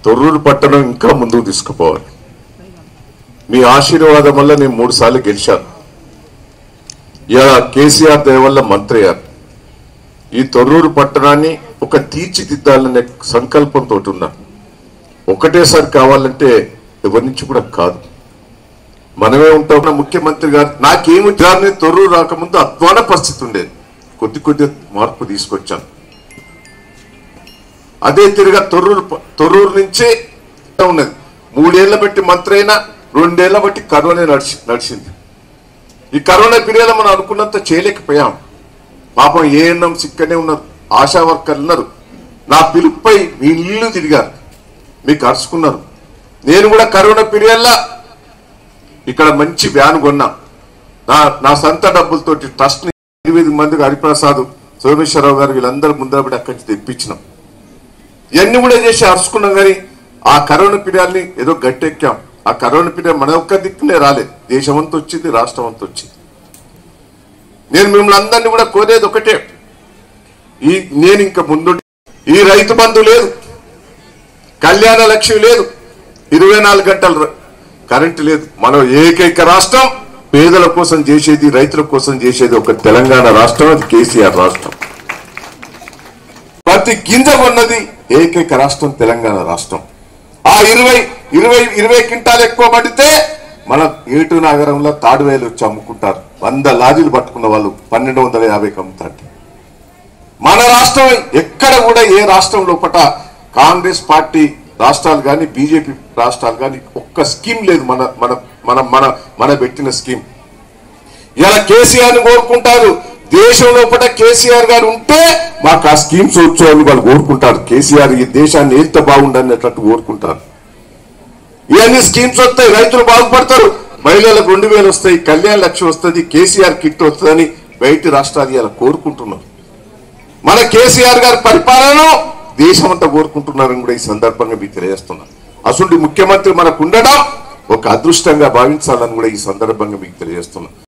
తొర్రూరు పట్టణం ఇంకా ముందుకు తీసుకుపోవాలి మీ ఆశీర్వాదం వల్ల నేను మూడు సార్లు గెలిచాను ఇలా కేసీఆర్ దయ వల్ల మంత్రి అయ్యారు ఈ తొర్రూరు పట్టణాన్ని ఒక తీర్చిదిద్దాలనే సంకల్పంతో ఉన్నాను ఒకటేసారి కావాలంటే ఎవరి నుంచి కూడా కాదు మనమే ఉంటాం నా ముఖ్యమంత్రి గారు నాకేమి దాన్ని తొర్రూరు రాకముందు అధ్వాన పరిస్థితి ఉండేది కొద్ది కొద్ది మార్పు తీసుకొచ్చాను అదే తిరిగా తొర్రూరు ప- తొర్రూరు నుంచే ఉన్నది మూడేళ్ల బట్టి మంత్రి అయినా రెండేళ్ల బట్టి కరోనా నడిచి నడిచింది ఈ కరోనా పీరియడ్లో మనం అనుకున్నంత చేయలేకపోయాం పాపం ఏఎన్ఎం సిక్కనే ఉన్నారు ఆశా వర్కర్లు ఉన్నారు నా పిలుపుపై మీ ఇల్లు తిరిగారు మీకు అరుచుకున్నారు నేను కూడా కరోనా పీరియడ్లో ఇక్కడ మంచి వ్యాన్ కొన్నా నా నా సొంత డబ్బులతోటి ట్రస్ట్ ని ఎనిమిది మందికి హరిప్రసాద్ సోమేశ్వరరావు గారు వీళ్ళందరూ ముందరపడి అక్కడి నుంచి తెప్పించినాం ఇవన్నీ కూడా చేసి అరుచుకున్నాం కానీ ఆ కరోనా పీరియడ్ని ఏదో గట్టెక్కాం ఆ కరోనా పీరియడ్ మన ఒక్క దిక్కునే రాలేదు దేశం అంతా వచ్చింది రాష్ట్రం అంతా వచ్చింది నేను మిమ్మల్ని అందరినీ కూడా కోరేది ఒకటే ఈ నేను ఇంకా ముందు ఈ రైతు బంధు లేదు కళ్యాణ లక్ష్యం లేదు ఇరవై నాలుగు గంటలు ర- కరెంటు లేదు మనం ఏకైక రాష్ట్రం పేదల కోసం చేసేది రైతుల కోసం చేసేది ఒక తెలంగాణ రాష్ట్రం అది కేసీఆర్ రాష్ట్రం ప్రతి గింజ కొన్నది ఏకైక రాష్ట్రం తెలంగాణ రాష్ట్రం ఆ ఇరవై ఇరవై ఇరవై క్వింటాలు ఎక్కువ పడితే మన ఏటు నగరంలో తాడువేలు వచ్చి అమ్ముకుంటారు వంద లారీలు పట్టుకున్న వాళ్ళు పన్నెండు వందల యాభైకి అమ్ముతారు మన రాష్ట్రం ఎక్కడ కూడా ఏ రాష్ట్రం లోపట కాంగ్రెస్ పార్టీ రాష్ట్రాలు కానీ బీజేపీ రాష్ట్రాలు కానీ ఒక్క స్కీమ్ లేదు మన మన మన మన మన పెట్టిన స్కీమ్ ఇలా కేసీఆర్ ని కోరుకుంటారు దేశం లోపల కేసీఆర్ గారు ఉంటే మాకు ఆ స్కీమ్స్ వచ్చు అని వాళ్ళు కోరుకుంటారు కేసీఆర్ ఈ దేశాన్ని ఎంత బాగుండనేటట్టు కోరుకుంటారు ఇవన్నీ స్కీమ్స్ వస్తాయి రైతులు బాగుపడతారు మహిళలకు రెండు వేలు వస్తాయి కళ్యాణ లక్ష్యం వస్తుంది కేసీఆర్ కిట్ వస్తుందని బయటి రాష్ట్రాలు ఇలా కోరుకుంటున్నారు మన కేసీఆర్ గారి పరిపాలన దేశమంతా కోరుకుంటున్నారని కూడా ఈ సందర్భంగా మీకు తెలియజేస్తున్నా అసలు ముఖ్యమంత్రి మనకు ఉండడం ఒక అదృష్టంగా భావించాలని కూడా ఈ సందర్భంగా మీకు తెలియజేస్తున్నా